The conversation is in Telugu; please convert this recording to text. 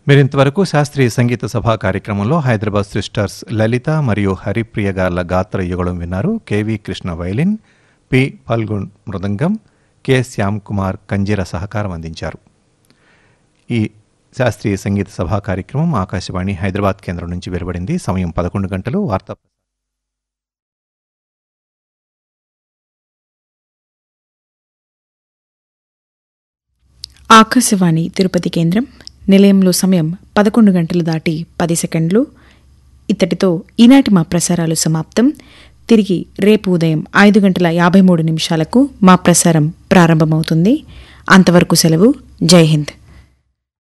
మీరింతవరకు శాస్త్రీయ సంగీత సభా కార్యక్రమంలో హైదరాబాద్ సిస్టర్స్ లలిత మరియు హరిప్రియ గార్ల గాత్ర యుగళం విన్నారు KV Krishna violin P Phalgun mridangam K Shyam Kumar kanjira సహకారం అందించారు ఈ శాస్త్రీయ సంగీత సభా కార్యక్రమం ఆకాశవాణి హైదరాబాద్ కేంద్రం నుంచి వెలువడింది సమయం పదకొండు గంటలు వార్తా ఆకాశవాణి తిరుపతి కేంద్రం నిలయంలో సమయం పదకొండు గంటలు దాటి పది సెకండ్లు ఇత్తటితో ఈనాటి మా ప్రసారాలు సమాప్తం తిరిగి రేపు ఉదయం ఐదు గంటల యాభై మూడు నిమిషాలకు మా ప్రసారం ప్రారంభమవుతుంది అంతవరకు సెలవు జై హింద్